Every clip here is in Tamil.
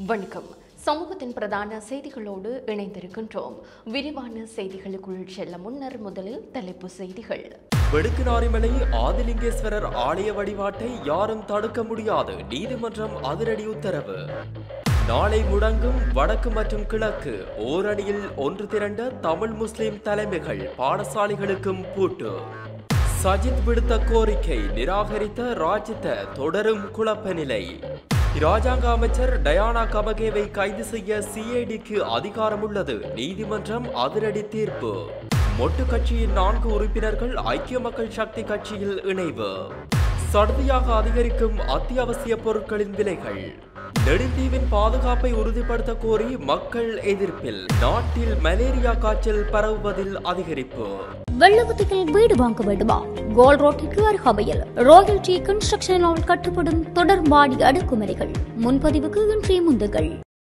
வணக்கம் சமூகத்தின் பிரதான செய்திகளோடு இணைந்திருக்கின்றோம் விரிவான செய்திகளுக்குள் செல்ல முன்னர் முதலில் தலைப்பு செய்திகள் வெடுக்குநாரிமலை ஆதிலிங்கேஸ்வரர் ஆலய வழிபாட்டை யாரும் தடுக்க முடியாது நீதிமன்றம் அதிரடி உத்தரவு நாளை முடங்கும் வடக்கு மற்றும் கிழக்கு ஓரணியில் ஒன்று திரண்ட தமிழ் முஸ்லிம் தலைமைகள் பாடசாலைகளுக்கும் பூட்டு சஜித் விடுத்த கோரிக்கை நிராகரித்த ராஜித தொடரும் குழப்ப நிலை இராஜாங்க அமைச்சர் டயானா கமகேவை கைது செய்ய சிஐடிக்கு அதிகாரம் உள்ளது நீதிமன்றம் அதிரடி தீர்ப்பு மொட்டு கட்சியின் நான்கு உறுப்பினர்கள் ஐக்கிய மக்கள் சக்தி கட்சியில் இணைவு சடுதியாக அதிகரிக்கும் அத்தியாவசிய பொருட்களின் விலைகள் நெடுந்தீவின் பாதுகாப்பை உறுதிப்படுத்த கோரி மக்கள் எதிர்ப்பில் நாட்டில் மலேரியா காய்ச்சல் பரவுவதில் அதிகரிப்பு வெள்ளவத்தியில் வீடு வாங்க வேண்டுமா கோல் ரோட்டிற்கு அருகாமையில் ராயல் டி கன்ஸ்ட்ரக்ஷனால் கட்டப்படும் தொடர் மாடி அடுக்குமுறைகள் முன்பதிவுக்கு இன்றைய முந்துகள்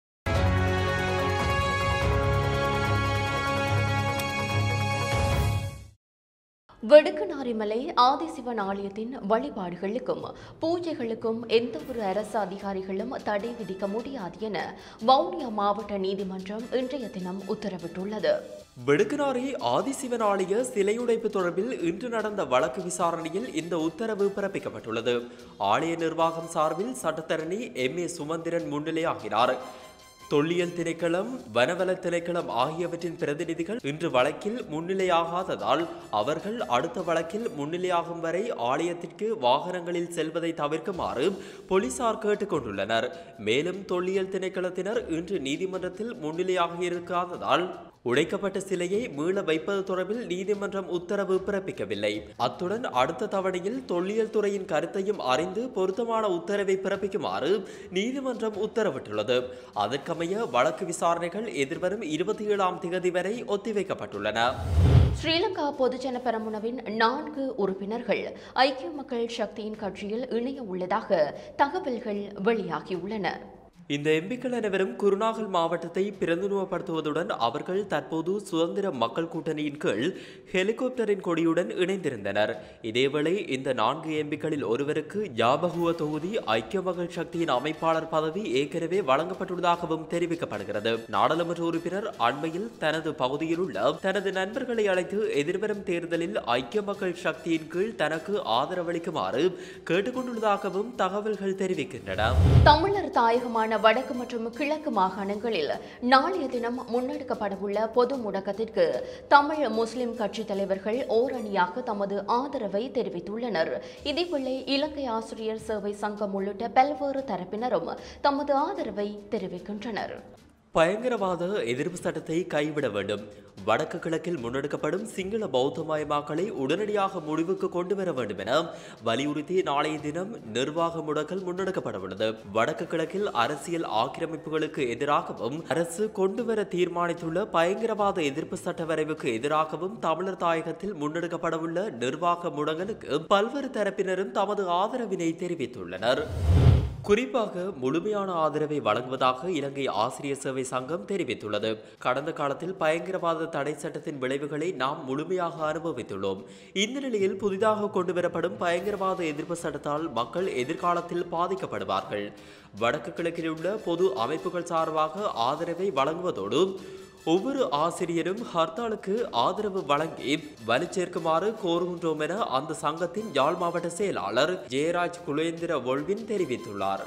வெடுக்குநாரிமலை ஆதிசிவன் ஆலயத்தின் வழிபாடுகளுக்கும் பூஜைகளுக்கும் எந்த ஒரு அரசு அதிகாரிகளும் தடை விதிக்க முடியாது என வவுனியா மாவட்ட நீதிமன்றம் இன்றைய தினம் உத்தரவிட்டுள்ளது வெடுக்குநாரி ஆதிசிவன் ஆலய சிலையுடைப்பு தொடர்பில் இன்று நடந்த வழக்கு விசாரணையில் இந்த உத்தரவு பிறப்பிக்கப்பட்டுள்ளது ஆலய நிர்வாகம் சார்பில் சட்டத்தரணி எம் ஏ சுமந்திரன் முன்னிலையாகினார் தொல்லியல் திணைக்களம் வனவள திணைக்களம் ஆகியவற்றின் பிரதிநிதிகள் இன்று வழக்கில் முன்னிலையாகாததால் அவர்கள் அடுத்த வழக்கில் முன்னிலையாகும் வரை ஆலயத்திற்கு வாகனங்களில் செல்வதை தவிர்க்குமாறு போலீசார் கேட்டுக்கொண்டுள்ளனர் மேலும் தொல்லியல் திணைக்களத்தினர் இன்று நீதிமன்றத்தில் முன்னிலையாக இருக்காததால் உடைக்கப்பட்ட சிலையை மீள வைப்பது தொடர்பில் நீதிமன்றம் உத்தரவு பிறப்பிக்கவில்லை அத்துடன் அடுத்த தவணையில் தொல்லியல் துறையின் கருத்தையும் அறிந்து பொருத்தமான உத்தரவை பிறப்பிக்குமாறு நீதிமன்றம் உத்தரவிட்டுள்ளது அதற்கமைய வழக்கு விசாரணைகள் எதிர்வரும் இருபத்தி ஏழாம் திகதி வரை ஒத்திவைக்கப்பட்டுள்ளன ஸ்ரீலங்கா பொதுஜன பெரமுனவின் நான்கு உறுப்பினர்கள் ஐக்கிய மக்கள் சக்தியின் கட்சியில் இணைய உள்ளதாக தகவல்கள் வெளியாகியுள்ளன இந்த எம்பிக்கள் அனைவரும் குருநாகல் மாவட்டத்தை பிரதிநிதித்துவப்படுத்துவதுடன் அவர்கள் தற்போது சுதந்திர மக்கள் கூட்டணியின் கீழ் ஹெலிகாப்டரின் கொடியுடன் இணைந்திருந்தனர் இதேவேளை இந்த நான்கு எம்பிக்களில் ஒருவருக்கு யாபகுவ தொகுதி ஐக்கிய மக்கள் சக்தியின் அமைப்பாளர் பதவி ஏற்கனவே வழங்கப்பட்டுள்ளதாகவும் தெரிவிக்கப்படுகிறது நாடாளுமன்ற உறுப்பினர் அண்மையில் தனது பகுதியில் உள்ள தனது நண்பர்களை அழைத்து எதிர்வரும் தேர்தலில் ஐக்கிய மக்கள் சக்தியின் கீழ் தனக்கு ஆதரவளிக்குமாறு கேட்டுக்கொண்டுள்ளதாகவும் தகவல்கள் தெரிவிக்கின்றன தமிழர் தாயகமான வடக்கு மற்றும் கிழக்கு மாகாணங்களில் நாளைய தினம் முன்னெடுக்கப்படவுள்ள பொது முடக்கத்திற்கு தமிழ் முஸ்லிம் கட்சி தலைவர்கள் ஓரணியாக தமது ஆதரவை தெரிவித்துள்ளனர் இதேவேளை இலங்கை ஆசிரியர் சேவை சங்கம் உள்ளிட்ட பல்வேறு தரப்பினரும் தமது ஆதரவை தெரிவிக்கின்றனர் பயங்கரவாத எதிர்ப்பு சட்டத்தை கைவிட வேண்டும் வடக்கு கிழக்கில் முன்னெடுக்கப்படும் சிங்கள பௌத்தமயமாக்கலை உடனடியாக முடிவுக்கு கொண்டு வர வேண்டும் என வலியுறுத்தி நாளைய தினம் நிர்வாக முடக்கல் முன்னெடுக்கப்பட உள்ளது வடக்கு கிழக்கில் அரசியல் ஆக்கிரமிப்புகளுக்கு எதிராகவும் அரசு கொண்டு வர தீர்மானித்துள்ள பயங்கரவாத எதிர்ப்பு சட்ட வரைவுக்கு எதிராகவும் தமிழர் தாயகத்தில் முன்னெடுக்கப்படவுள்ள நிர்வாக முடங்கலுக்கு பல்வேறு தரப்பினரும் தமது ஆதரவினை தெரிவித்துள்ளனர் குறிப்பாக முழுமையான ஆதரவை வழங்குவதாக இலங்கை ஆசிரியர் சேவை சங்கம் தெரிவித்துள்ளது கடந்த காலத்தில் பயங்கரவாத தடை சட்டத்தின் விளைவுகளை நாம் முழுமையாக அனுபவித்துள்ளோம் இந்த நிலையில் புதிதாக கொண்டுவரப்படும் பயங்கரவாத எதிர்ப்பு சட்டத்தால் மக்கள் எதிர்காலத்தில் பாதிக்கப்படுவார்கள் வடக்கு கிழக்கில் உள்ள பொது அமைப்புகள் சார்பாக ஆதரவை வழங்குவதோடு ஒவ்வொரு ஆசிரியரும் ஹர்த்தாலுக்கு ஆதரவு வழங்கி வலுச்சேர்க்குமாறு கோருகின்றோம் என அந்த சங்கத்தின் யாழ் மாவட்ட செயலாளர் ஜெயராஜ் குலேந்திர ஒல்வின் தெரிவித்துள்ளார்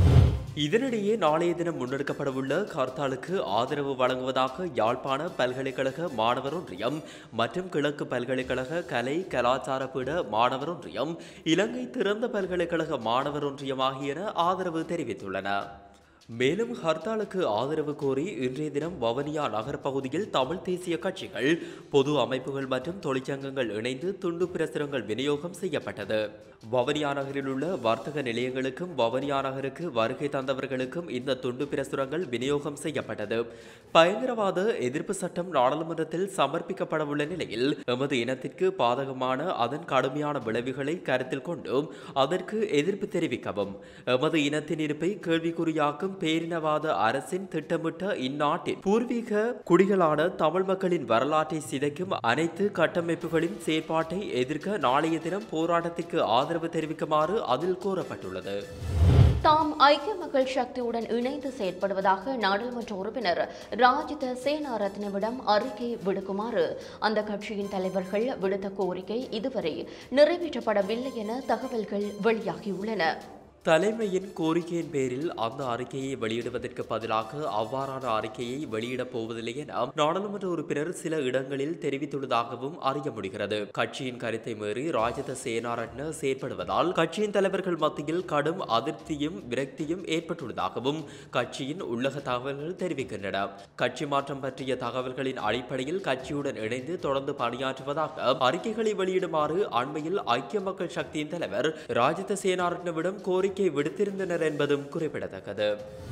இதனிடையே நாளைய தினம் முன்னெடுக்கப்படவுள்ள ஹர்த்தாலுக்கு ஆதரவு வழங்குவதாக யாழ்ப்பாண பல்கலைக்கழக மாணவர் ஒன்றியம் மற்றும் கிழக்கு பல்கலைக்கழக கலை கலாச்சார பீட மாணவர் ஒன்றியம் இலங்கை திறந்த பல்கலைக்கழக மாணவர் ஒன்றியம் ஆகியன ஆதரவு தெரிவித்துள்ளன மேலும் ஹர்த்தாலுக்கு ஆதரவு கோரி இன்றைய தினம் வவனியா நகர் பகுதியில் தமிழ் தேசிய கட்சிகள் பொது அமைப்புகள் மற்றும் தொழிற்சங்கங்கள் இணைந்து துண்டு பிரசுரங்கள் விநியோகம் செய்யப்பட்டது வவனியா நகரில் உள்ள வர்த்தக நிலையங்களுக்கும் வவனியா நகருக்கு வருகை தந்தவர்களுக்கும் இந்த துண்டு பிரசுரங்கள் விநியோகம் செய்யப்பட்டது பயங்கரவாத எதிர்ப்பு சட்டம் நாடாளுமன்றத்தில் சமர்ப்பிக்கப்படவுள்ள நிலையில் எமது இனத்திற்கு பாதகமான அதன் கடுமையான விளைவுகளை கருத்தில் கொண்டும் அதற்கு எதிர்ப்பு தெரிவிக்கவும் எமது இனத்தின் இருப்பை கேள்விக்குறியாக்கும் பேரினவாத அரசின் திட்டமிட்ட இந்நாட்டின் பூர்வீக குடிகளான தமிழ் மக்களின் வரலாற்றை சிதைக்கும் அனைத்து கட்டமைப்புகளின் செயற்பாட்டை எதிர்க்க நாளைய தினம் போராட்டத்திற்கு ஆதரவு தெரிவிக்குமாறு அதில் கோரப்பட்டுள்ளது தாம் ஐக்கிய மக்கள் சக்தியுடன் இணைந்து செயற்படுவதாக நாடாளுமன்ற உறுப்பினர் ராஜித சேனாரத்னவிடம் அறிக்கை விடுக்குமாறு அந்த கட்சியின் தலைவர்கள் விடுத்த கோரிக்கை இதுவரை நிறைவேற்றப்படவில்லை என தகவல்கள் வெளியாகியுள்ளன தலைமையின் கோரிக்கையின் பேரில் அந்த அறிக்கையை வெளியிடுவதற்கு பதிலாக அவ்வாறான அறிக்கையை வெளியிடப் போவதில்லை என நாடாளுமன்ற உறுப்பினர் சில இடங்களில் தெரிவித்துள்ளதாகவும் அறிய முடிகிறது கட்சியின் கருத்தை மீறி ராஜத சேனாரட்ன செயற்படுவதால் கட்சியின் தலைவர்கள் மத்தியில் கடும் அதிருப்தியும் விரக்தியும் ஏற்பட்டுள்ளதாகவும் கட்சியின் உள்ளக தகவல்கள் தெரிவிக்கின்றன கட்சி மாற்றம் பற்றிய தகவல்களின் அடிப்படையில் கட்சியுடன் இணைந்து தொடர்ந்து பணியாற்றுவதாக அறிக்கைகளை வெளியிடுமாறு அண்மையில் ஐக்கிய மக்கள் சக்தியின் தலைவர் ராஜித சேனாரட்னவிடம் கோரிக்கை விடுத்திருந்தனர் என்பதும் குறிப்பிடத்தக்கது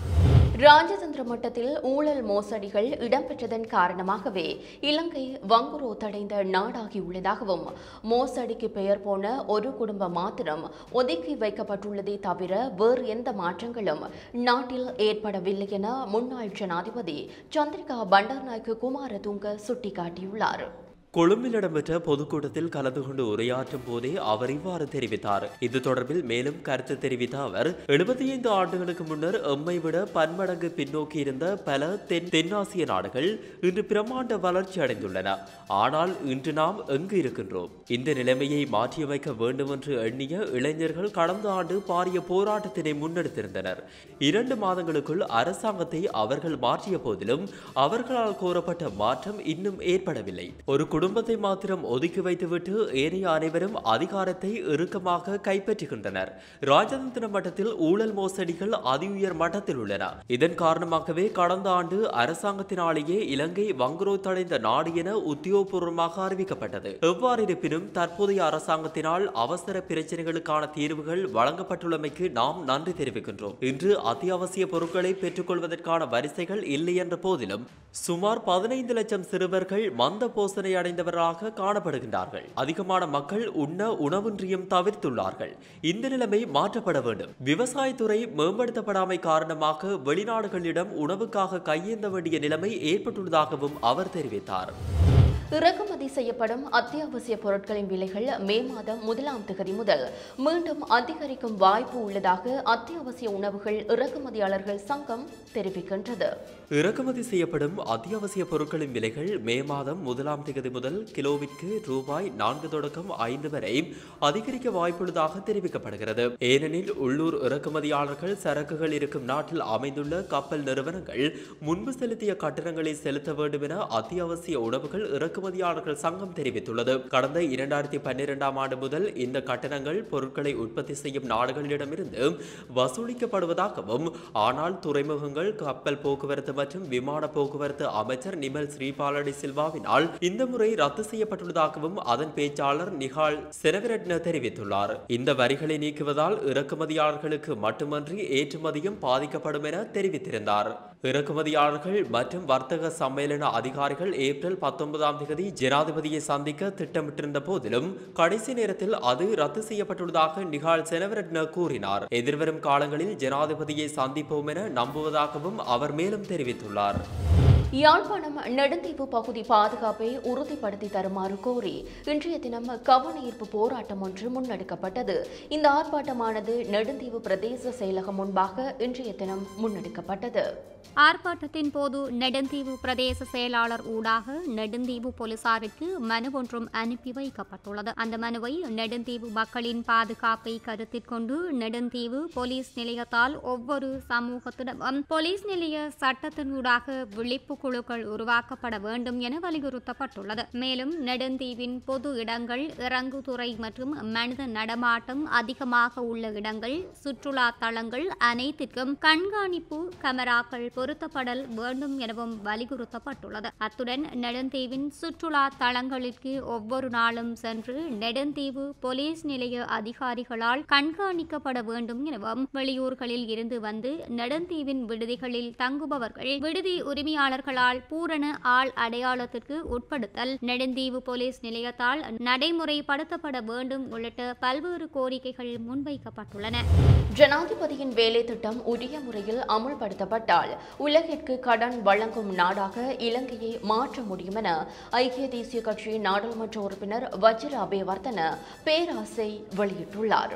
ராஜதந்திர மட்டத்தில் ஊழல் மோசடிகள் இடம்பெற்றதன் காரணமாகவே இலங்கை வங்குரோத்தடைந்த நாடாகியுள்ளதாகவும் மோசடிக்கு பெயர் போன ஒரு குடும்பம் மாத்திரம் ஒதுக்கி வைக்கப்பட்டுள்ளதே தவிர வேறு எந்த மாற்றங்களும் நாட்டில் ஏற்படவில்லை என முன்னாள் ஜனாதிபதி சந்திரிகா பண்டார்நாயக்கு குமாரதுங்க சுட்டிக்காட்டியுள்ளார் கொழும்பில் இடம்பெற்ற பொதுக்கூட்டத்தில் கலந்து கொண்டு உரையாற்றும் போதே அவர் இவ்வாறு தெரிவித்தார் இது தொடர்பில் மேலும் கருத்து தெரிவித்த அவர் எழுபத்தி ஐந்து ஆண்டுகளுக்கு முன்னர் எம்மை விட பன்மடங்கு பின்னோக்கி இருந்த பல தென் தென்னாசிய நாடுகள் இன்று பிரமாண்ட வளர்ச்சி அடைந்துள்ளன ஆனால் இன்று நாம் எங்கு இருக்கின்றோம் இந்த நிலைமையை மாற்றியமைக்க வேண்டும் என்று எண்ணிய இளைஞர்கள் கடந்த ஆண்டு பாரிய போராட்டத்தினை முன்னெடுத்திருந்தனர் இரண்டு மாதங்களுக்குள் அரசாங்கத்தை அவர்கள் மாற்றிய போதிலும் அவர்களால் கோரப்பட்ட மாற்றம் இன்னும் ஏற்படவில்லை ஒரு குடும்பத்தை மாத்திரம் ஒதுக்கி வைத்துவிட்டு ஏனைய அனைவரும் அதிகாரத்தை இறுக்கமாக கைப்பற்றுகின்றனர் ராஜதந்திர மட்டத்தில் ஊழல் மோசடிகள் அதி உயர் மட்டத்தில் உள்ளன இதன் காரணமாகவே கடந்த ஆண்டு அரசாங்கத்தினாலேயே இலங்கை வங்குரோத்தடைந்த நாடு என உத்தியோகபூர்வமாக அறிவிக்கப்பட்டது எவ்வாறு இருப்பினும் தற்போதைய அரசாங்கத்தினால் அவசர பிரச்சனைகளுக்கான தீர்வுகள் வழங்கப்பட்டுள்ளமைக்கு நாம் நன்றி தெரிவிக்கின்றோம் இன்று அத்தியாவசிய பொருட்களை பெற்றுக்கொள்வதற்கான வரிசைகள் இல்லை என்ற போதிலும் சுமார் பதினைந்து லட்சம் சிறுவர்கள் மந்த போசனை அடைந்தவர்களாக காணப்படுகின்றார்கள் அதிகமான மக்கள் உண்ண உணவின்றியும் தவிர்த்துள்ளார்கள் இந்த நிலைமை மாற்றப்பட வேண்டும் விவசாயத்துறை மேம்படுத்தப்படாமை காரணமாக வெளிநாடுகளிடம் உணவுக்காக கையேந்த வேண்டிய நிலைமை ஏற்பட்டுள்ளதாகவும் அவர் தெரிவித்தார் இறக்குமதி செய்யப்படும் அத்தியாவசிய பொருட்களின் விலைகள் மே மாதம் முதலாம் தேதி முதல் மீண்டும் அதிகரிக்கும் வாய்ப்பு உள்ளதாக அத்தியாவசிய உணவுகள் இறக்குமதியாளர்கள் சங்கம் தெரிவிக்கின்றது இறக்குமதி செய்யப்படும் அத்தியாவசிய பொருட்களின் விலைகள் மே மாதம் முதலாம் தேதி முதல் கிலோவிற்கு ரூபாய் நான்கு தொடக்கம் ஐந்து வரை அதிகரிக்க வாய்ப்புள்ளதாக தெரிவிக்கப்படுகிறது ஏனெனில் உள்ளூர் இறக்குமதியாளர்கள் சரக்குகள் இருக்கும் நாட்டில் அமைந்துள்ள கப்பல் நிறுவனங்கள் முன்பு செலுத்திய கட்டணங்களை செலுத்த வேண்டும் என அத்தியாவசிய உணவுகள் இறக்குமதியாளர்கள் சங்கம் தெரிவித்துள்ளது கடந்த இரண்டாயிரத்தி பன்னிரெண்டாம் ஆண்டு முதல் இந்த கட்டணங்கள் பொருட்களை உற்பத்தி செய்யும் நாடுகளிடமிருந்து வசூலிக்கப்படுவதாகவும் ஆனால் துறைமுகங்கள் கப்பல் போக்குவரத்து மற்றும் விமான போக்குவரத்து அமைச்சர் நிமல் ஸ்ரீபாலடி சில்வாவினால் இந்த முறை ரத்து செய்யப்பட்டுள்ளதாகவும் அதன் பேச்சாளர் நிகால் செனவிரட்ன தெரிவித்துள்ளார் இந்த வரிகளை நீக்குவதால் இறக்குமதியாளர்களுக்கு மட்டுமன்றி ஏற்றுமதியும் பாதிக்கப்படும் என தெரிவித்திருந்தார் இறக்குமதியாளர்கள் மற்றும் வர்த்தக சம்மேளன அதிகாரிகள் ஏப்ரல் பத்தொன்பதாம் தேதி ஜனாதிபதியை சந்திக்க திட்டமிட்டிருந்த போதிலும் கடைசி நேரத்தில் அது ரத்து செய்யப்பட்டுள்ளதாக நிகால் செனவிரட்ன கூறினார் எதிர்வரும் காலங்களில் ஜனாதிபதியை சந்திப்போம் என நம்புவதாகவும் அவர் மேலும் தெரிவித்துள்ளார் யாழ்ப்பாணம் நெடுந்தீவு பகுதி பாதுகாப்பை உறுதிப்படுத்தி தருமாறு கோரி இன்றைய தினம் கவன ஈர்ப்பு போராட்டம் ஒன்று முன்னெடுக்கப்பட்டது இந்த ஆர்ப்பாட்டமானது நெடுந்தீவு பிரதேச செயலகம் முன்பாக இன்றைய தினம் முன்னெடுக்கப்பட்டது ஆர்ப்பாட்டத்தின் போது நெடுந்தீவு பிரதேச செயலாளர் ஊடாக நெடுந்தீவு போலீசாருக்கு மனு ஒன்றும் அனுப்பி வைக்கப்பட்டுள்ளது அந்த மனுவை நெடுந்தீவு மக்களின் பாதுகாப்பை கருத்தில் கொண்டு நெடுந்தீவு போலீஸ் நிலையத்தால் ஒவ்வொரு சமூகத்திடமும் போலீஸ் நிலைய சட்டத்தினூடாக விழிப்பு குழுக்கள் உருவாக்கப்பட வேண்டும் என வலியுறுத்தப்பட்டுள்ளது மேலும் நெடுந்தீவின் பொது இடங்கள் இறங்குதுறை மற்றும் மனித நடமாட்டம் அதிகமாக உள்ள இடங்கள் சுற்றுலா தளங்கள் அனைத்திற்கும் கண்காணிப்பு கமராக்கள் பொருத்தப்படல் வேண்டும் எனவும் வலியுறுத்தப்பட்டுள்ளது அத்துடன் நெடுந்தீவின் சுற்றுலா தளங்களிற்கு ஒவ்வொரு நாளும் சென்று நெடுந்தீவு போலீஸ் நிலைய அதிகாரிகளால் கண்காணிக்கப்பட வேண்டும் எனவும் வெளியூர்களில் இருந்து வந்து நெடுந்தீவின் விடுதிகளில் தங்குபவர்கள் விடுதி உரிமையாளர்களால் பூரண ஆள் அடையாளத்திற்கு உட்படுத்தல் நெடுந்தீவு போலீஸ் நிலையத்தால் நடைமுறைப்படுத்தப்பட வேண்டும் உள்ளிட்ட பல்வேறு கோரிக்கைகள் முன்வைக்கப்பட்டுள்ளன ஜனாதிபதியின் வேலை திட்டம் உரிய முறையில் அமுல்படுத்தப்பட்டால் உலகிற்கு கடன் வழங்கும் நாடாக இலங்கையை மாற்ற முடியும் என ஐக்கிய தேசிய கட்சியின் நாடாளுமன்ற உறுப்பினர் வஜிர அபேவர்தன பேராசை வெளியிட்டுள்ளார்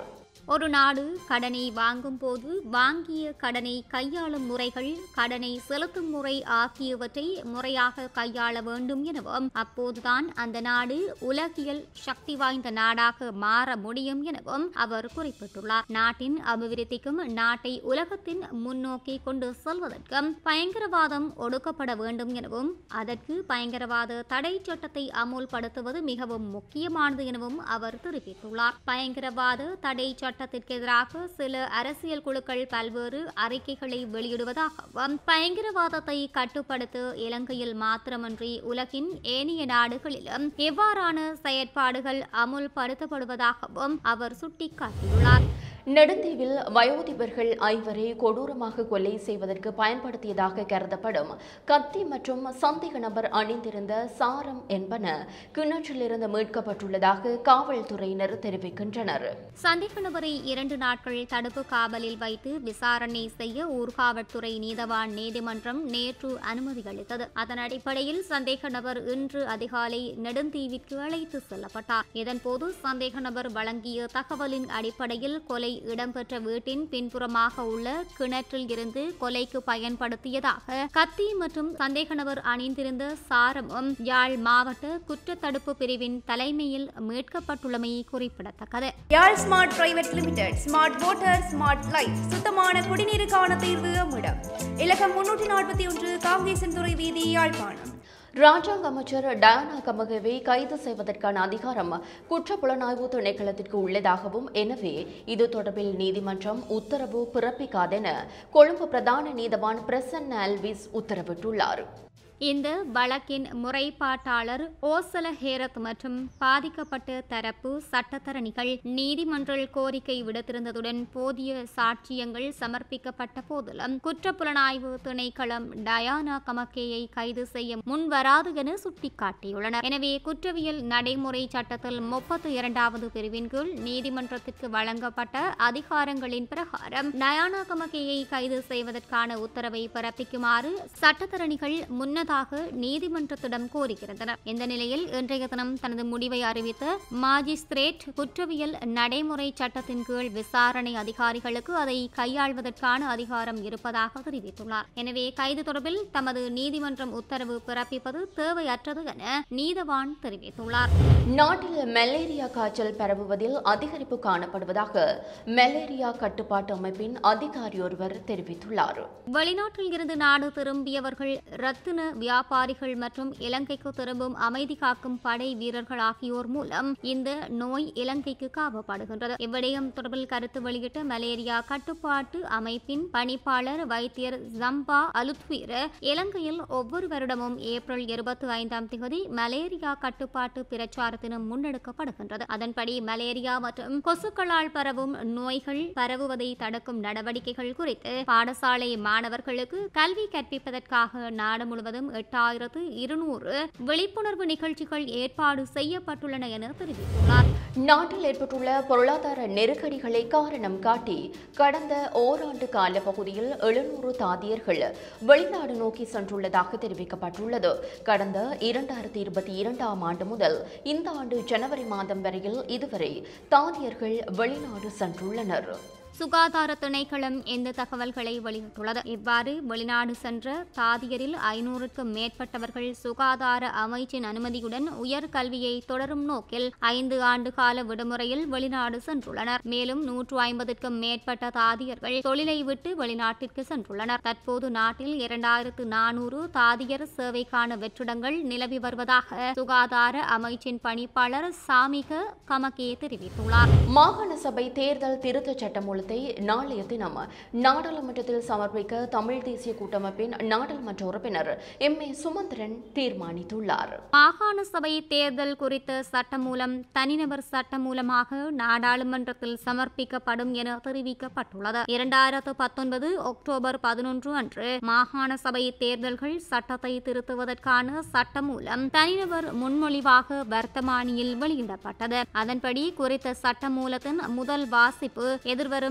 ஒரு நாடு கடனை வாங்கும் போது வாங்கிய கடனை கையாளும் முறைகள் கடனை செலுத்தும் முறை ஆகியவற்றை முறையாக கையாள வேண்டும் எனவும் அப்போதுதான் அந்த நாடு உலகியல் சக்தி வாய்ந்த நாடாக மாற முடியும் எனவும் அவர் குறிப்பிட்டுள்ளார் நாட்டின் அபிவிருத்திக்கும் நாட்டை உலகத்தின் முன்னோக்கி கொண்டு செல்வதற்கும் பயங்கரவாதம் ஒடுக்கப்பட வேண்டும் எனவும் அதற்கு பயங்கரவாத தடை சட்டத்தை அமுல்படுத்துவது மிகவும் முக்கியமானது எனவும் அவர் தெரிவித்துள்ளார் பயங்கரவாத தடை சட்டத்திற்கு எதிராக சில அரசியல் குழுக்கள் பல்வேறு அறிக்கைகளை வெளியிடுவதாகவும் பயங்கரவாதத்தை கட்டுப்படுத்த இலங்கையில் மாத்திரமன்றி உலகின் ஏனைய நாடுகளிலும் எவ்வாறான செயற்பாடுகள் அமுல்படுத்தப்படுவதாகவும் அவர் சுட்டிக்காட்டியுள்ளார் நெடுந்தீவில் வயோதிபர்கள் ஐவரை கொடூரமாக கொலை செய்வதற்கு பயன்படுத்தியதாக கருதப்படும் கத்தி மற்றும் சந்தேக நபர் அணிந்திருந்த சாரம் என்பன கிணற்றிலிருந்து மீட்கப்பட்டுள்ளதாக காவல்துறையினர் தெரிவிக்கின்றனர் சந்தேக நபரை இரண்டு நாட்கள் தடுப்பு காவலில் வைத்து விசாரணை செய்ய ஊர்காவல்துறை நீதவான் நீதிமன்றம் நேற்று அனுமதி அளித்தது அதன் அடிப்படையில் சந்தேக நபர் இன்று அதிகாலை நெடுந்தீவிற்கு அழைத்து செல்லப்பட்டார் இதன்போது சந்தேக நபர் வழங்கிய தகவலின் அடிப்படையில் கொலை இடம்பெற்ற வீட்டின் பின்புறமாக உள்ள கிணற்றில் இருந்து கொலைக்கு பயன்படுத்தியதாக கத்தி மற்றும் சந்தேக நபர் அணிந்திருந்த சாரமும் யாழ் மாவட்ட குற்றத்தடுப்பு பிரிவின் தலைமையில் மீட்கப்பட்டுள்ளமை குறிப்பிடத்தக்கது Yarl smart private limited smart water smart light சுத்தமான குடிநீருக்கான தீர்வு இடம் இலக்கம் முன்னூற்றி நாற்பத்தி ஒன்று காங்கேசன் துறை வீதி யாழ்ப்பாணம் ராஜாங்க அமைச்சர் டயானா கமகவை கைது செய்வதற்கான அதிகாரம் குற்றப்புலனாய்வு திணைக்களத்திற்கு உள்ளதாகவும் எனவே இது தொடர்பில் நீதிமன்றம் உத்தரவு பிறப்பிக்காதென கொழும்பு பிரதான நீதவான் பிரசன்ன அல்விஸ் உத்தரவிட்டுள்ளார் இந்த வழக்கின் முறைப்பாட்டாளர் ஓசல ஹேரத் மற்றும் பாதிக்கப்பட்ட தரப்பு சட்டத்தரணிகள் நீதிமன்றில் கோரிக்கை விடுத்திருந்ததுடன் போதிய சாட்சியங்கள் சமர்ப்பிக்கப்பட்ட போதிலும் குற்றப்புலனாய்வு திணைக்களம் டயானா கமக்கேயை கைது செய்ய முன்வராது என சுட்டிக்காட்டியுள்ளனர் எனவே குற்றவியல் நடைமுறை சட்டத்தில் முப்பத்தி இரண்டாவது பிரிவின் கீழ் நீதிமன்றத்திற்கு வழங்கப்பட்ட அதிகாரங்களின் பிரகாரம் டயானா கமக்கேயை கைது செய்வதற்கான உத்தரவை பிறப்பிக்குமாறு சட்டத்தரணிகள் முன்னதாக நீதிமன்றத்திடம் கோரியிருந்தனர் இந்த நிலையில் இன்றைய தினம் தனது முடிவை அறிவித்த மாஜிஸ்திரேட் குற்றவியல் நடைமுறை சட்டத்தின் கீழ் விசாரணை அதிகாரிகளுக்கு அதை கையாள்வதற்கான அதிகாரம் இருப்பதாக தெரிவித்துள்ளார் எனவே கைது தொடர்பில் தமது நீதிமன்றம் உத்தரவு பிறப்பிப்பது தேவையற்றது என நீதவான் தெரிவித்துள்ளார் நாட்டில் மலேரியா காய்ச்சல் பரவுவதில் அதிகரிப்பு காணப்படுவதாக மலேரியா கட்டுப்பாட்டு அமைப்பின் அதிகாரி ஒருவர் தெரிவித்துள்ளார் வெளிநாட்டில் இருந்து நாடு திரும்பியவர்கள் ரத்தின வியாபாரிகள் மற்றும் இலங்கைக்கு திரும்பும் அமைதி காக்கும் படை வீரர்கள் ஆகியோர் மூலம் இந்த நோய் இலங்கைக்கு காவப்படுகின்றது இவ்விடயம் தொடர்பில் கருத்து வெளியிட்ட மலேரியா கட்டுப்பாட்டு அமைப்பின் பணிப்பாளர் வைத்தியர் ஜம்பா அலுத்வீர இலங்கையில் ஒவ்வொரு வருடமும் ஏப்ரல் இருபத்தி ஐந்தாம் தேதி மலேரியா கட்டுப்பாட்டு பிரச்சாரத்தினம் முன்னெடுக்கப்படுகின்றது அதன்படி மலேரியா மற்றும் கொசுக்களால் பரவும் நோய்கள் பரவுவதை தடுக்கும் நடவடிக்கைகள் குறித்து பாடசாலை மாணவர்களுக்கு கல்வி கற்பிப்பதற்காக நாடு முழுவதும் எட்டாயிரத்து இருநூறு விழிப்புணர்வு நிகழ்ச்சிகள் ஏற்பாடு செய்யப்பட்டுள்ளன என தெரிவித்துள்ளார் நாட்டில் ஏற்பட்டுள்ள பொருளாதார நெருக்கடிகளை காரணம் காட்டி கடந்த ஓராண்டு கால பகுதியில் எழுநூறு தாதியர்கள் வெளிநாடு நோக்கி சென்றுள்ளதாக தெரிவிக்கப்பட்டுள்ளது கடந்த இரண்டாயிரத்தி இருபத்தி இரண்டாம் ஆண்டு முதல் இந்த ஆண்டு ஜனவரி மாதம் வரையில் இதுவரை தாதியர்கள் வெளிநாடு சென்றுள்ளனர் சுகாதார திணைக்களம் இந்த தகவல்களை வெளியிட்டுள்ளது இவ்வாறு வெளிநாடு சென்ற தாதியரில் ஐநூறுக்கும் மேற்பட்டவர்கள் சுகாதார அமைச்சின் அனுமதியுடன் உயர் கல்வியை தொடரும் நோக்கில் ஐந்து ஆண்டு கால விடுமுறையில் வெளிநாடு சென்றுள்ளனர் மேலும் நூற்று ஐம்பதுக்கும் மேற்பட்ட தாதியர்கள் தொழிலை விட்டு வெளிநாட்டிற்கு சென்றுள்ளனர் தற்போது நாட்டில் இரண்டாயிரத்து நானூறு தாதியர் சேவைக்கான வெற்றிடங்கள் நிலவி வருவதாக சுகாதார அமைச்சின் பணிப்பாளர் சாமிக கமகே தெரிவித்துள்ளார் மாகாண சபை தேர்தல் திருத்தச் சட்டமூலத்தை நாளைய தினம் நாடாளுமன்றத்தில் சமர்ப்பிக்க தமிழ் தேசிய கூட்டமைப்பின் நாடாளுமன்ற உறுப்பினர் எம் ஏ சுமந்திரன் தீர்மானித்துள்ளார் மாகாண சபை தேர்தல் குறித்த சட்டமூலம் தனிநபர் சட்டமூலமாக நாடாளுமன்றத்தில் சமர்ப்பிக்கப்படும் என தெரிவிக்கப்பட்டுள்ளது இரண்டாயிரத்து பத்தொன்பது அக்டோபர் பதினொன்று அன்று மாகாண சபை தேர்தல்கள் சட்டத்தை திருத்துவதற்கான சட்டமூலம் தனிநபர் முன்மொழிவாக வர்த்தமானியில் வெளியிடப்பட்டது அதன்படி குறித்த சட்டமூலத்தின் முதல் வாசிப்பு எதிர்வரும்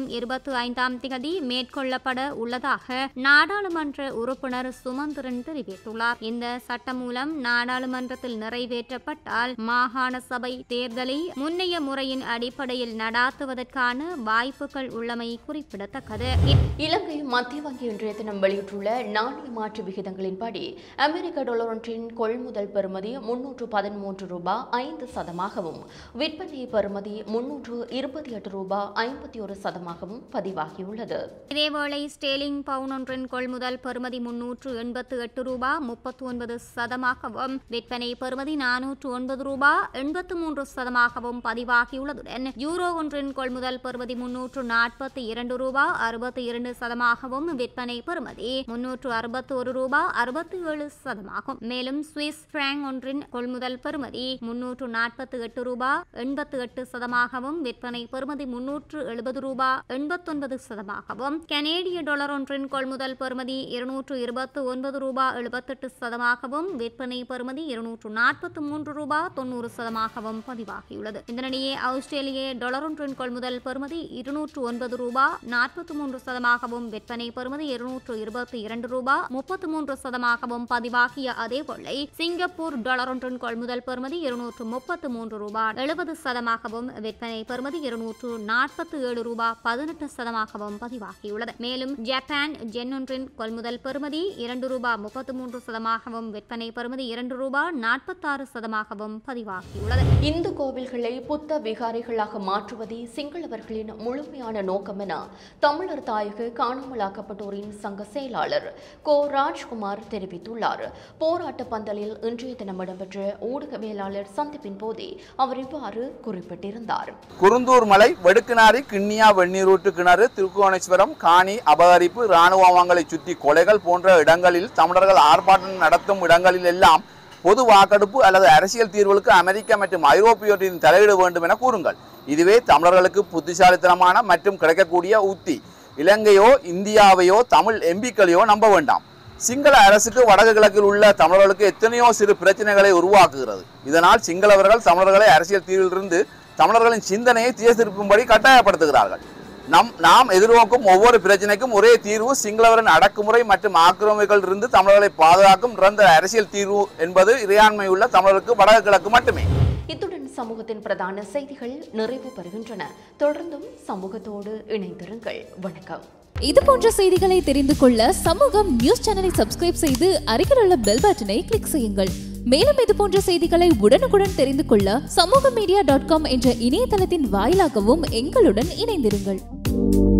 எதிர்வரும் இருபத்தி ஐந்தாம் தேதி மேற்கொள்ளப்பட உள்ளதாக நாடாளுமன்ற உறுப்பினர் சுமந்திரன் தெரிவித்துள்ளார் இந்த சட்டம் மூலம் நாடாளுமன்றத்தில் நிறைவேற்றப்பட்டால் மாகாண சபை தேர்தலை முன்னைய முறையின் அடிப்படையில் நடாத்துவதற்கான வாய்ப்புகள் உள்ளமை குறிப்பிடத்தக்கது இலங்கை மத்திய வங்கி இன்றைய தினம் வெளியிட்டுள்ள நாணய மாற்று விகிதங்களின்படி அமெரிக்க டாலர் ஒன்றின் கொள்முதல் பெறுமதி முன்னூற்று பதிமூன்று ரூபாய் ஐந்து சதமாகவும் விற்பனை பெறுமதி முன்னூற்று இருபத்தி எட்டு ரூபாய் ஐம்பத்தி ஒரு சதமாகவும் பதிவாகியுள்ளது இதேவேளை ஸ்டேலிங் பவுன் ஒன்றின் கொள்முதல் பெறுமதி முன்னூற்று எண்பத்து எட்டு ரூபாய் முப்பத்தி ஒன்பது சதமாகவும் விற்பனை பெறுமதி நானூற்று ஒன்பது ரூபாய் எண்பத்து மூன்று சதமாகவும் பதிவாகியுள்ளதுடன் யூரோ ஒன்றின் கொள்முதல் பெறுமதி முன்னூற்று நாற்பத்தி இரண்டு ரூபாய் அறுபத்தி இரண்டு சதமாகவும் விற்பனை பெறுமதி முன்னூற்று அறுபத்தி ஒரு ரூபாய் அறுபத்தி ஏழு சதமாகும் மேலும் சுவிஸ் பிராங்க் ஒன்றின் கொள்முதல் பெறுமதி முன்னூற்று நாற்பத்தி எட்டு ரூபாய் எண்பத்தி எட்டு சதமாகவும் விற்பனை பெறுமதி முன்னூற்று எழுபது ரூபாய் எண்பத்தொன்பது சதமாகவும் கனேடிய டாலர் ஒன்றின் கொள்முதல் பெறுமதி இருநூற்று இருபத்தி ஒன்பது ரூபாய் எழுபத்தெட்டு சதமாகவும் விற்பனை பெறுமதி இருநூற்று நாற்பத்தி மூன்று ரூபாய் தொண்ணூறு சதமாகவும் பதிவாகியுள்ளது இதனிடையே ஆஸ்திரேலிய டாலர் ஒன்றின் கொள்முதல் பெறுமதி இருநூற்று ஒன்பது ரூபாய் நாற்பத்தி மூன்று சதமாகவும் விற்பனை பெறுமதி இருநூற்று இருபத்தி இரண்டு ரூபாய் முப்பத்தி மூன்று சதமாகவும் பதிவாகிய அதேவேளை சிங்கப்பூர் டாலர் ஒன்றின் கொள்முதல் பெறுமதி இருநூற்று முப்பத்து மூன்று ரூபாய் எழுபது சதமாகவும் விற்பனை பெறுமதி இருநூற்று நாற்பத்தி ஏழு ரூபாய் பதினெட்டு சதமாகவும் பதிவாகியுள்ளது மேலும் ஜப்பான் ஜென் ஒன்றின் கொள்முதல் பெறுமதி இரண்டு ரூபாய் முப்பத்து மூன்று சதமாகவும் விற்பனை பெறுமதி இரண்டு ரூபாய் நாற்பத்தாறு சதமாகவும் பதிவாகியுள்ளது இந்து கோவில்களை புத்த விகாரிகளாக மாற்றுவதே சிங்களவர்களின் முழுமையான நோக்கம் என தமிழர் தாயக காணாமலாக்கப்பட்டோரின் சங்க செயலாளர் கோ ராஜ்குமார் தெரிவித்துள்ளார் போராட்ட பந்தலில் இன்றைய தினம் இடம்பெற்ற ஊடகவியலாளர் சந்திப்பின் போதே அவர் இவ்வாறு குறிப்பிட்டிருந்தார் குருந்தூர் மலை வெடுக்குநாரி கிண்ணியா வெந்நீரூற்று கிணறு திருக்கோணேஸ்வரம் காணி அபகரிப்பு இராணுவங்களை சுற்றி கொலைகள் போன்ற இடங்களில் தமிழர்கள் ஆர்ப்பாட்டம் நடத்தும் இடங்களில் எல்லாம் பொது வாக்கெடுப்பு அல்லது அரசியல் தீர்வுகளுக்கு அமெரிக்கா மற்றும் ஐரோப்பியோரின் தலையிட வேண்டும் என கூறுங்கள் இதுவே தமிழர்களுக்கு புத்திசாலித்தனமான மற்றும் கிடைக்கக்கூடிய உத்தி இலங்கையோ இந்தியாவையோ தமிழ் எம்பிக்களையோ நம்ப வேண்டாம் சிங்கள அரசுக்கு வடக்கு கிழக்கில் உள்ள தமிழர்களுக்கு எத்தனையோ சிறு பிரச்சனைகளை உருவாக்குகிறது இதனால் சிங்களவர்கள் தமிழர்களை அரசியல் தீர்விலிருந்து தமிழர்களின் சிந்தனையை திசை திருப்பும்படி கட்டாயப்படுத்துகிறார்கள் நம் நாம் எதிர்நோக்கும் ஒவ்வொரு பிரச்சனைக்கும் ஒரே தீர்வு சிங்களவரின் அடக்குமுறை மற்றும் ஆக்கிரமிகள் இருந்து தமிழர்களை பாதுகாக்கும் நிரந்தர அரசியல் தீர்வு என்பது இறையாண்மை உள்ள தமிழருக்கு வடக்கு கிழக்கு மட்டுமே இத்துடன் சமூகத்தின் பிரதான செய்திகள் நிறைவு பெறுகின்றன தொடர்ந்தும் சமூகத்தோடு இணைந்திருங்கள் வணக்கம் இது போன்ற செய்திகளை தெரிந்து கொள்ள சமூகம் நியூஸ் சேனலை சப்ஸ்கிரைப் செய்து அருகில் உள்ள பெல் பட்டனை கிளிக் செய்யுங்கள் மேலும் இது போன்ற செய்திகளை உடனுக்குடன் தெரிந்து கொள்ள சமூக மீடியா டாட் காம் என்ற இணையதளத்தின் வாயிலாகவும் எங்களுடன் இணைந்திருங்கள்